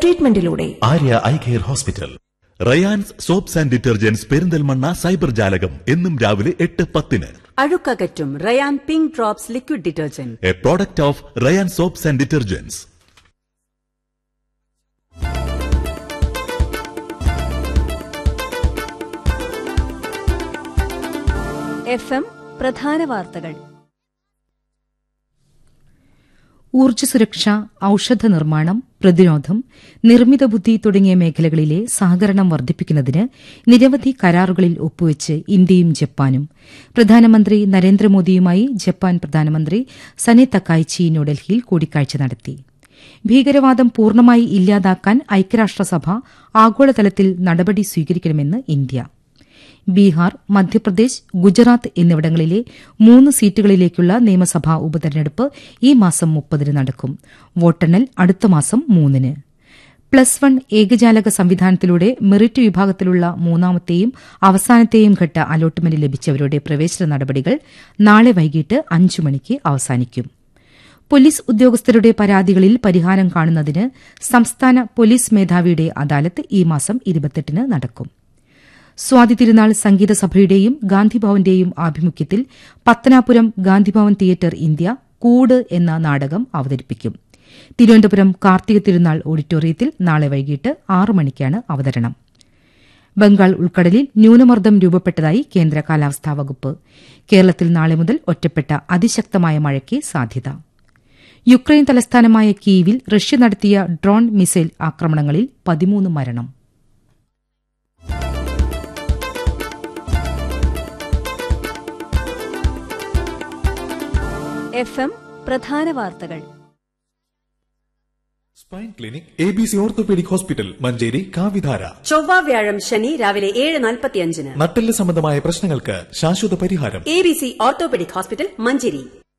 ട്രീറ്റ്മെന്റിലൂടെ Arya eye care hospital Rayans soaps and detergents Perinthalmanna cyber ജാലകം എന്നും രാവിലെ എട്ട് പത്തിന് അഴുക്കകറ്റും Rayan pink drops liquid detergent a product of Rayan soaps and detergents F M പ്രധാന വാർത്തകൾ ഊർജ്ജ സുരക്ഷ ഔഷധ നിർമ്മാണം പ്രതിരോധം നിർമ്മിത ബുദ്ധി തുടങ്ങിയ മേഖലകളിലെ സഹകരണം വർദ്ധിപ്പിക്കുന്നതിന് നിരവധി കരാറുകളിൽ ഒപ്പുവെച്ച് ഇന്ത്യയും ജപ്പാനും പ്രധാനമന്ത്രി നരേന്ദ്രമോദിയുമായി ജപ്പാൻ പ്രധാനമന്ത്രി സനെ തക്കായിച്ചി ന്യൂഡൽഹിയിൽ കൂടിക്കാഴ്ച നടത്തി ഭീകരവാദം പൂർണ്ണമായി ഇല്ലാതാക്കാൻ ഐക്യരാഷ്ട്രസഭ ആഗോളതലത്തിൽ നടപടി സ്വീകരിക്കണമെന്ന് ഇന്ത്യ ബീഹാർ മധ്യപ്രദേശ് ഗുജറാത്ത് എന്നിവിടങ്ങളിലെ മൂന്ന് സീറ്റുകളിലേക്കുള്ള നിയമസഭാ ഉപതെരഞ്ഞെടുപ്പ് ഈ മാസം മുപ്പതിന് നടക്കും വോട്ടെണ്ണൽ അടുത്ത മാസം മൂന്നിന് പ്ലസ് വൺ ഏകജാലക സംവിധാനത്തിലൂടെ മെറിറ്റ് വിഭാഗത്തിലുള്ള മൂന്നാമത്തെയും അവസാനത്തെയും ഘട്ട അലോട്ട്മെന്റ് ലഭിച്ചവരുടെ പ്രവേശന നടപടികൾ നാളെ വൈകിട്ട് അഞ്ചു മണിക്ക് അവസാനിക്കും പോലീസ് ഉദ്യോഗസ്ഥരുടെ പരാതികളിൽ പരിഹാരം കാണുന്നതിന് സംസ്ഥാന പോലീസ് മേധാവിയുടെ അദാലത്ത് ഈ മാസം ഇരുപത്തെട്ടിന് നടക്കും സ്വാതി തിരുനാൾ സംഗീത സഭയുടെയും ഗാന്ധിഭവന്റെയും ആഭിമുഖ്യത്തിൽ പത്തനാപുരം ഗാന്ധിഭവൻ തിയേറ്റർ ഇന്ത്യ കൂട് എന്ന നാടകം അവതരിപ്പിക്കും തിരുവനന്തപുരം കാർത്തിക തിരുനാൾ ഓഡിറ്റോറിയത്തിൽ നാളെ വൈകിട്ട് ആറ് മണിക്കാണ് അവതരണം ബംഗാൾ ഉൾക്കടലിൽ ന്യൂനമർദ്ദം രൂപപ്പെട്ടതായി കേന്ദ്ര കാലാവസ്ഥാ വകുപ്പ് കേരളത്തിൽ നാളെ മുതൽ ഒറ്റപ്പെട്ട അതിശക്തമായ മഴയ്ക്ക് സാധ്യത യുക്രൈൻ തലസ്ഥാനമായ കീവിൽ റഷ്യ നടത്തിയ ഡ്രോൺ മിസൈൽ ആക്രമണങ്ങളിൽ പതിമൂന്ന് മരണം എഫ് എം പ്രധാന വാർത്തകൾ spine clinic A B C orthopaedic hospital Manjeri കാവിധാര ചൊവ്വ വ്യാഴം ശനി രാവിലെ ഏഴ് നാൽപ്പത്തിയഞ്ചിന് നട്ടെല്ല് സംബന്ധമായ പ്രശ്നങ്ങൾക്ക് ശാശ്വത പരിഹാരം A B C orthopaedic hospital Manjeri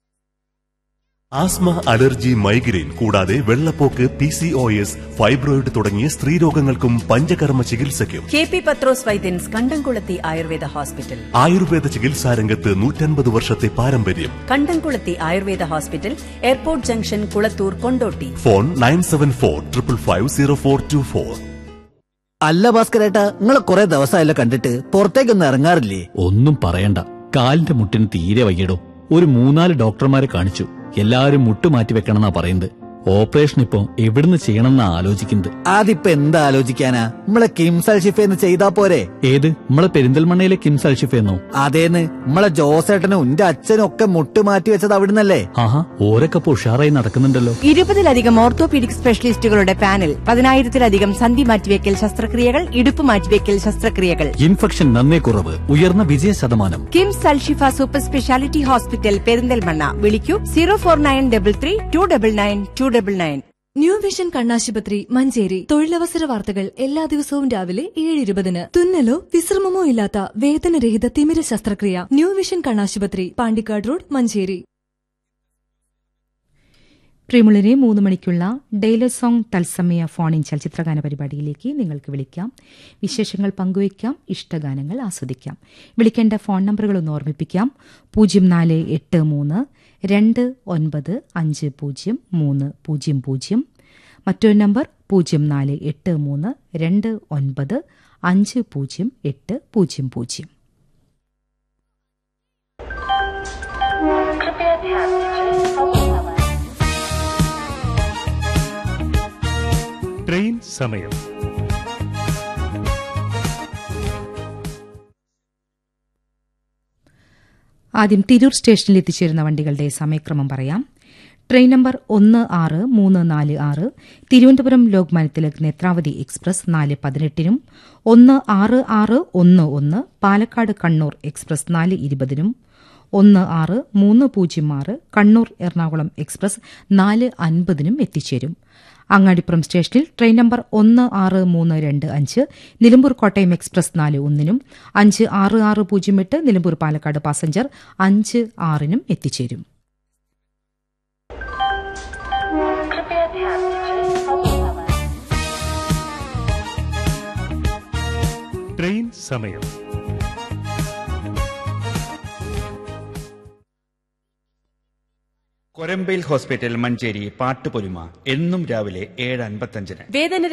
asthma allergy migraine കൂടാതെ വെള്ളപ്പോക്ക് P C O S fibroid തുടങ്ങിയ സ്ത്രീരോഗങ്ങൾക്കും പഞ്ചകർമ്മ ചികിത്സയ്ക്കും കെ പി പത്രോസ് വൈദ്യൻസ് കണ്ടംകുളത്തി ആയുർവേദ ഹോസ്പിറ്റൽ ആയുർവേദ ചികിത്സാരംഗത്ത് നൂറ്റൻപത് വർഷത്തെ പാരമ്പര്യം Kandamkulathi Ayurveda hospital airport junction Kulathur Kondotty phone nine seven four triple five zero four two four അല്ല ഭാസ്കരേട്ടാ നിങ്ങളെ കുറെ ദിവസമായല്ലോ കണ്ടിട്ട് പുറത്തേക്കൊന്നും ഇറങ്ങാറില്ലേ ഒന്നും പറയണ്ട കാലിന്റെ മുട്ടിന് തീരെ വയ്യടോ ഒരു മൂന്നാല് ഡോക്ടർമാരെ കാണിച്ചു എല്ലാരും മുട്ട് മാറ്റി വെക്കണമെന്നാ പറയുന്നത് ഓപ്പറേഷൻ ഇപ്പൊ എവിടുന്ന് ചെയ്യണമെന്നാ ആലോചിക്കുന്നത് അതിപ്പോ എന്താ ആലോചിക്കാനാ നമ്മളെ കിംസൽ ഷിഫേന്ന് ചെയ്താ പോരെ ഏത് നമ്മളെ പെരിന്തൽമണ്ണയിലെ കിംസ് അൽഷിഫെന്നോ അതേന്ന് നമ്മളെ ജോസേട്ടനും എന്റെ അച്ഛനും ഒക്കെ മുട്ട് മാറ്റി വെച്ചത് അവിടുന്നല്ലേ ആഹാ ഓരൊക്കെ ഇപ്പൊ ഉഷാറായി നടക്കുന്നുണ്ടല്ലോ ഇരുപതിലധികം ഓർത്തോപീഡിക് സ്പെഷ്യലിസ്റ്റുകളുടെ പാനൽ പതിനായിരത്തിലധികം സന്ധി മാറ്റിവെക്കൽ ശസ്ത്രക്രിയകൾ ഇടുപ്പ് മാറ്റിവെക്കൽ ശസ്ത്രക്രിയകൾ ഇൻഫെക്ഷൻ നന്നേ കുറവ് ഉയർന്ന വിജയ ശതമാനം KIMS Alshifa super speciality hospital Perinthalmanna വിളിക്കൂ zero four nine double three two double nine two double nine new vision കണ്ണാശുപത്രി മഞ്ചേരി തൊഴിലവസര വാർത്തകൾ എല്ലാ ദിവസവും രാവിലെ ഏഴ് ഇരുപതിന് തുന്നലോ വിശ്രമമോ ഇല്ലാത്ത വേദനരഹിത തിമിര ശസ്ത്രക്രിയ ന്യൂ വിഷൻ കണ്ണാശുപത്രി പാണ്ടിക്കാട് റോഡ് മഞ്ചേരി പ്രിയമുള്ളരെ മൂന്ന് മണിക്കുള്ള ഡെയിലർ സോങ് തത്സമയ ഫോൺ ഇൻ ചലച്ചിത്രഗാന പരിപാടിയിലേക്ക് നിങ്ങൾക്ക് വിളിക്കാം വിശേഷങ്ങൾ പങ്കുവയ്ക്കാം ഇഷ്ടഗാനങ്ങൾ ആസ്വദിക്കാം വിളിക്കേണ്ട ഫോൺ നമ്പറുകളൊന്ന് ഓർമ്മിപ്പിക്കാം പൂജ്യം നാല് എട്ട് മൂന്ന് രണ്ട് ഒൻപത് അഞ്ച് പൂജ്യം മൂന്ന് പൂജ്യം പൂജ്യം മറ്റൊരു നമ്പർ പൂജ്യം നാല് എട്ട് മൂന്ന് രണ്ട് ഒൻപത് അഞ്ച് പൂജ്യം എട്ട് പൂജ്യം പൂജ്യം ട്രെയിൻ സമയം ആദ്യം തിരൂർ സ്റ്റേഷനിൽ എത്തിച്ചേരുന്ന വണ്ടികളുടെ സമയക്രമം പറയാം ട്രെയിൻ നമ്പർ ഒന്ന് ആറ് മൂന്ന് നാല് ആറ് തിരുവനന്തപുരം ലോക്മാന്യ തിലക് നേത്രാവതി എക്സ്പ്രസ് നാല് പതിനെട്ടിനും ഒന്ന് ആറ് ആറ് ഒന്ന് ഒന്ന് പാലക്കാട് കണ്ണൂർ എക്സ്പ്രസ് നാല് ഇരുപതിനും ഒന്ന് ആറ് മൂന്ന് പൂജ്യം ആറ് കണ്ണൂർ എറണാകുളം എക്സ്പ്രസ് നാല് അൻപതിനും എത്തിച്ചേരും അങ്ങാടിപ്പുറം സ്റ്റേഷനിൽ ട്രെയിൻ നമ്പർ ഒന്ന് ആറ് മൂന്ന് രണ്ട് അഞ്ച് നിലമ്പൂർ കോട്ടയം എക്സ്പ്രസ് നാല് ഒന്നിനും അഞ്ച് ആറ് ആറ് പൂജ്യം എട്ട് നിലമ്പൂർ പാലക്കാട് പാസഞ്ചർ അഞ്ച് ആറിനും എത്തിച്ചേരും ട്രെയിൻ സമയം കൊരമ്പയിൽ ഹോസ്പിറ്റൽ മഞ്ചേരി പാട്ടുപൊലിമ എന്നും രാവിലെ ഏഴ് അൻപത്തഞ്ചിന് വേദന